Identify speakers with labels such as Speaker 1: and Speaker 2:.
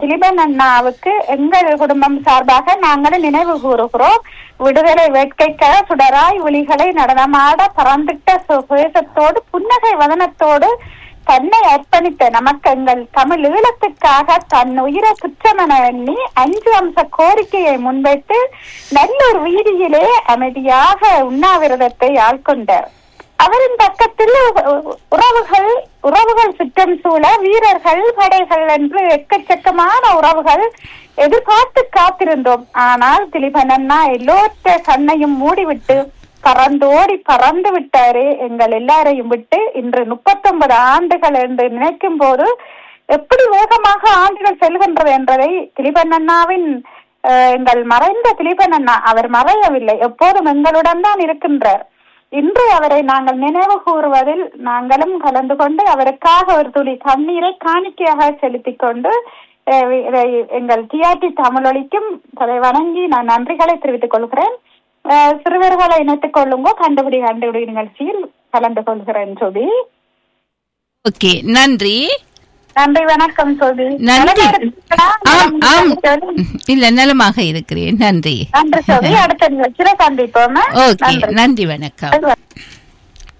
Speaker 1: திலீபன் அண்ணாவுக்கு எங்கள் குடும்பம் சார்பாக நாங்கள் நினைவு கூறுகிறோம் விடுதலை வேட்கைக்க சுடராய் ஒளிகளை நடனமாட பறந்துட்ட சுவேசத்தோடு புன்னகை வதனத்தோடு தன்னை அர்ப்பணித்த நமக்கு எங்கள் தமிழ் ஈழத்துக்காக தன் உயிரை குற்றமென எண்ணி அஞ்சு அம்ச கோரிக்கையை முன்வைத்து நல்லூர் வீதியிலே அமைதியாக உண்ணாவிரதத்தை ஆட்கொண்டார் அவரின் பக்கத்தில் உ- உறவுகள் உறவுகள் சுற்றம் சூழ வீரர்கள் படைகள் என்று எக்கச்சக்கமான உறவுகள் எதிர்பார்த்து காத்திருந்தோம் ஆனால் திலீபன் அண்ணா எல்லோருடைய கண்ணையும் மூடிவிட்டு பறந்தோடி பறந்து விட்டாரே எங்கள் எல்லாரையும் விட்டு இன்று முப்பத்தொன்பது ஆண்டுகள் என்று நினைக்கும் போது எப்படி வேகமாக ஆண்டுகள் செல்கின்றது என்பதை திலீபன் அண்ணாவின் அஹ், எங்கள் மறைந்த திலீபன் அண்ணா அவர் மறையவில்லை எப்போதும் எங்களுடன் தான் இருக்கின்றார் இன்று அவரை நாங்கள் நினைவு கூறுவதில் நாங்களும் கலந்து கொண்டு அவருக்காக ஒரு துளி தண்ணீரை காணிக்கையாக செலுத்திக் கொண்டு அஹ், இதை எங்கள் டிஆர்டி தமிழொலிக்கும் அதை வணங்கி நான் நன்றிகளை தெரிவித்துக் கொள்கிறேன் அஹ், சிறுவர்களை இணைத்துக் கொள்ளுங்கோ கண்டுபிடி கண்டுபிடி நிகழ்ச்சியில் கலந்து கொள்கிறேன் சுபி
Speaker 2: ஓகே நன்றி
Speaker 1: நன்றி வணக்கம் சுபி
Speaker 2: நன்றி
Speaker 1: நலமா இருக்கீங்களா?
Speaker 2: ஆம் ஆம்
Speaker 1: நன்றி
Speaker 2: இல்ல நலமாக இருக்கிறேன் நன்றி
Speaker 1: நன்றி சுபி அடுத்த நிகழ்ச்சியில சந்திப்போம்
Speaker 2: ஓகே நன்றி வணக்கம்
Speaker 1: நன்றி